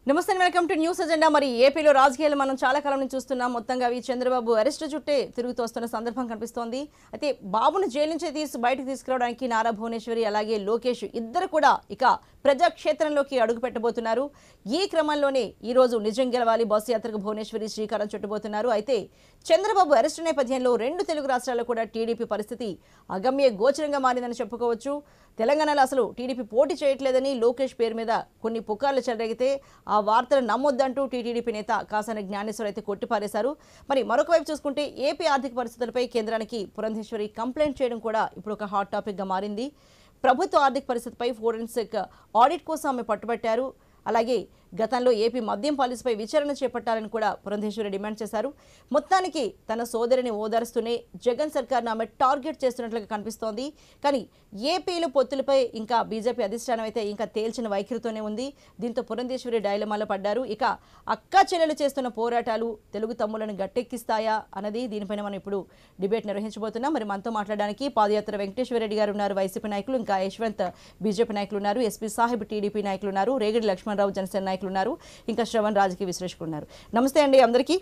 నమస్తే welcome to news agenda మరి ఏపీలో రాజకీయాలు మనం చాలా కాలం నుంచి చూస్తున్నాం మొత్తంగా ఈ చంద్రబాబు అరెస్ట్ చుట్టే తిరుగుతూ వస్తున్న సందర్భం కనిపిస్తోంది అయితే బాబును జైలు నుంచి తీసి బయటకు తీసుకురావడానికి నారా భువనేశ్వరి అలాగే లోకేష్ ఇద్దరు కూడా ఇక ప్రజాక్షేత్రంలోకి అడుగు పెట్టబోతున్నారు ఈ క్రమంలోనే ఈ రోజు నిజం గెలవాలి బస్సు యాత్రకు భువనేశ్వరి శ్రీకారం చుట్టబోతున్నారు అయితే చంద్రబాబు అరెస్టు నేపథ్యంలో రెండు తెలుగు రాష్ట్రాల్లో కూడా టీడీపీ పరిస్థితి అగమ్య గోచరంగా మారిందని చెప్పుకోవచ్చు తెలంగాణలో అసలు టీడీపీ పోటీ చేయట్లేదని లోకేష్ పేరు మీద కొన్ని పుకార్లు చెలరేగితే ఆ వార్తలు నమ్మొద్దంటూ టీటీడీపీ నేత కాసాని జ్ఞానేశ్వర్ అయితే కొట్టిపారేశారు మరి మరొక వైపు చూసుకుంటే ఏపీ ఆర్థిక పరిస్థితులపై కేంద్రానికి పురంధేశ్వరి కంప్లైంట్ చేయడం కూడా ఇప్పుడు ఒక హాట్ టాపిక్గా మారింది ప్రభుత్వ ఆర్థిక పరిస్థితిపై ఫోరెన్సిక్ ఆడిట్ కోసం ఆమె పట్టుబట్టారు అలాగే గతంలో ఏపీ మద్యం పాలసీపై విచారణ చేపట్టాలని కూడా పురంధేశ్వరి డిమాండ్ చేశారు మొత్తానికి తన సోదరిని ఓదారుస్తూనే జగన్ సర్కార్ను ఆమె టార్గెట్ చేస్తున్నట్లుగా కనిపిస్తోంది కానీ ఏపీలో పొత్తులపై ఇంకా బీజేపీ అధిష్టానం అయితే ఇంకా తేల్చిన వైఖరితోనే ఉంది దీంతో పురంధేశ్వరి డైలమాలో పడ్డారు ఇక అక్కా చెల్లెలు చేస్తున్న పోరాటాలు తెలుగు తమ్ములను గట్టెక్కిస్తాయా అన్నది దీనిపైన మనం ఇప్పుడు డిబేట్ నిర్వహించబోతున్నాం మరి మనతో మాట్లాడడానికి పాదయాత్ర వెంకటేశ్వర రెడ్డి గారు ఉన్నారు వైసీపీ నాయకులు ఇంకా యశ్వంత్ బీజేపీ నాయకులు ఉన్నారు ఎస్పీ సాహిబ్ టీడీపీ నాయకులు ఉన్నారు రేగడి లక్ష్మణరావు జనసేన నాయకులు ఉన్నారు ఇంకా శ్రవణ్ రాజకీయ విశ్లేషకులు ఉన్నారు నమస్తే అండి అందరికీ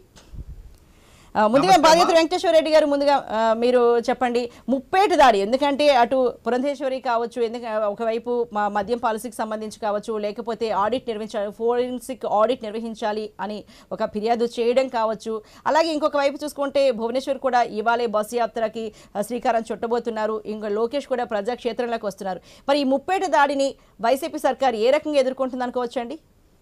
ఆ, ముందుగా బాధ్యత వెంకటేశ్వర రెడ్డి గారు ముందుగా ఆ, మీరు చెప్పండి ముప్పేటి దాడి ఎందుకంటే అటు పురంధేశ్వరి కావచ్చు ఎందుకంటే ఒకవైపు మా మద్యం పాలసీకి సంబంధించి కావచ్చు లేకపోతే ఆడిట్ నిర్వహించాలి ఫోరెన్సిక్ ఆడిట్ నిర్వహించాలి అని ఒక ఫిర్యాదు చేయడం కావచ్చు అలాగే ఇంకొక వైపు చూసుకుంటే భువనేశ్వర్ కూడా ఇవాళే బస్సు యాత్రకి ఆ, శ్రీకారం చుట్టబోతున్నారు ఇంకా లోకేష్ కూడా ప్రజాక్షేత్రంలోకి వస్తున్నారు మరి ఈ ముప్పేటి దాడిని వైసీపీ సర్కార్ ఏ రకంగా ఎదుర్కొంటుంది అనుకోవచ్చండి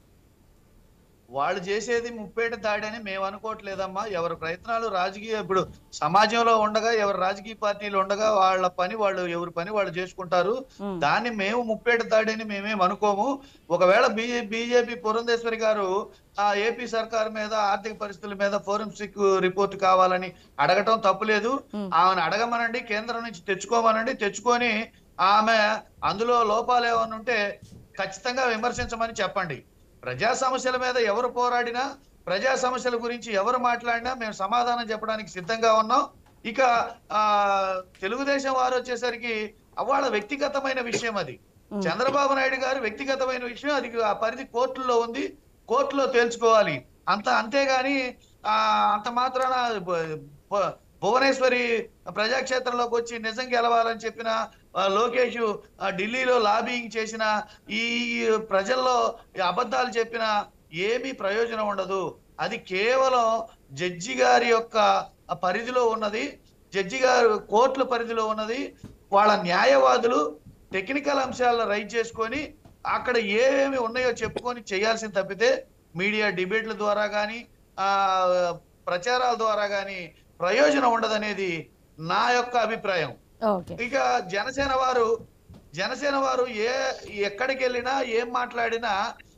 వాళ్ళు చేసేది ముప్పేట దాడి అని మేము అనుకోవట్లేదమ్మా ఎవరి ప్రయత్నాలు రాజకీయ ఇప్పుడు సమాజంలో ఉండగా ఎవరి రాజకీయ పార్టీలు ఉండగా వాళ్ళ పని వాళ్ళు ఎవరి పని వాళ్ళు చేసుకుంటారు మ్మ్. దాన్ని మేము ముప్పేట దాడి అని మేమేం అనుకోము ఒకవేళ బీజే బీజేపీ పురంధేశ్వరి గారు ఆ ఏపీ సర్కార్ మీద ఆర్థిక పరిస్థితుల మీద ఫోరెన్సిక్ రిపోర్ట్ కావాలని అడగటం తప్పులేదు మ్మ్. ఆమెను అడగమనండి కేంద్రం నుంచి తెచ్చుకోమనండి తెచ్చుకొని ఆమె అందులో లోపాలు ఏమైనా ఉంటే ఖచ్చితంగా విమర్శించమని చెప్పండి ప్రజా సమస్యల మీద ఎవరు పోరాడినా ప్రజా సమస్యల గురించి ఎవరు మాట్లాడినా మేము సమాధానం చెప్పడానికి సిద్ధంగా ఉన్నాం ఇక ఆ తెలుగుదేశం వారు వచ్చేసరికి వాళ్ళ వ్యక్తిగతమైన విషయం అది మ్మ్. చంద్రబాబు నాయుడు గారు వ్యక్తిగతమైన విషయం అది ఆ పరిధి కోర్టులో ఉంది కోర్టులో తేల్చుకోవాలి అంత అంతేగాని ఆ అంత మాత్రాన బ- బ- భువనేశ్వరి ప్రజాక్షేత్రంలోకి వచ్చి నిజం గెలవాలని చెప్పిన ఆ, లోకేష్ ఆ, ఢిల్లీలో లాబింగ్ చేసిన ఈ ప్రజల్లో ఈ అబద్ధాలు చెప్పిన ఏమీ ప్రయోజనం ఉండదు అది కేవలం జడ్జి గారి యొక్క ఆ పరిధిలో ఉన్నది జడ్జి గారు కోర్టుల పరిధిలో ఉన్నది వాళ్ళ న్యాయవాదులు టెక్నికల్ అంశాలను రైట్ చేసుకొని అక్కడ ఏమేమి ఉన్నాయో చెప్పుకొని చేయాల్సింది తప్పితే మీడియా డిబేట్ల ద్వారా కానీ ఆ ప్రచారాల ద్వారా కానీ ప్రయోజనం ఉండదనేది నా యొక్క అభిప్రాయం ఓకే ఇక జనసేన వారు జనసేన వారు ఏ ఎక్కడికి వెళ్ళినా ఏం మాట్లాడినా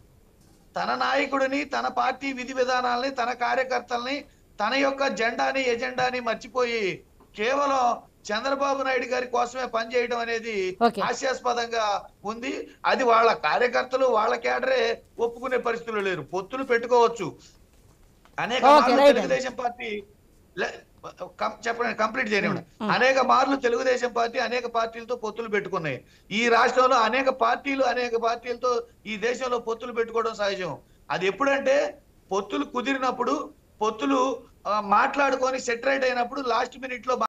తన నాయకుడిని తన పార్టీ విధి విధానాల్ని తన కార్యకర్తల్ని తన యొక్క జెండాని ఎజెండాని మర్చిపోయి కేవలం చంద్రబాబు నాయుడు గారి కోసమే పనిచేయడం అనేది Okay. హాస్యాస్పదంగా ఉంది అది వాళ్ళ కార్యకర్తలు వాళ్ళ కేడరే ఒప్పుకునే పరిస్థితులు లేరు పొత్తులు పెట్టుకోవచ్చు అనేక Okay, మార్లు right. తెలుగుదేశం పార్టీ లే- కం- చెప్పండి కంప్లీట్ చేయనివ్వండి అనేక మార్లు తెలుగుదేశం పార్టీ అనేక పార్టీలతో పొత్తులు పెట్టుకున్నాయి ఈ రాష్ట్రంలో అనేక పార్టీలు అనేక పార్టీలతో ఈ దేశంలో పొత్తులు పెట్టుకోవడం సహజం అది ఎప్పుడంటే పొత్తులు కుదిరినప్పుడు పొత్తులు ఆ, మాట్లాడుకొని సెటరేట్ అయినప్పుడు లాస్ట్ మినిట్ లో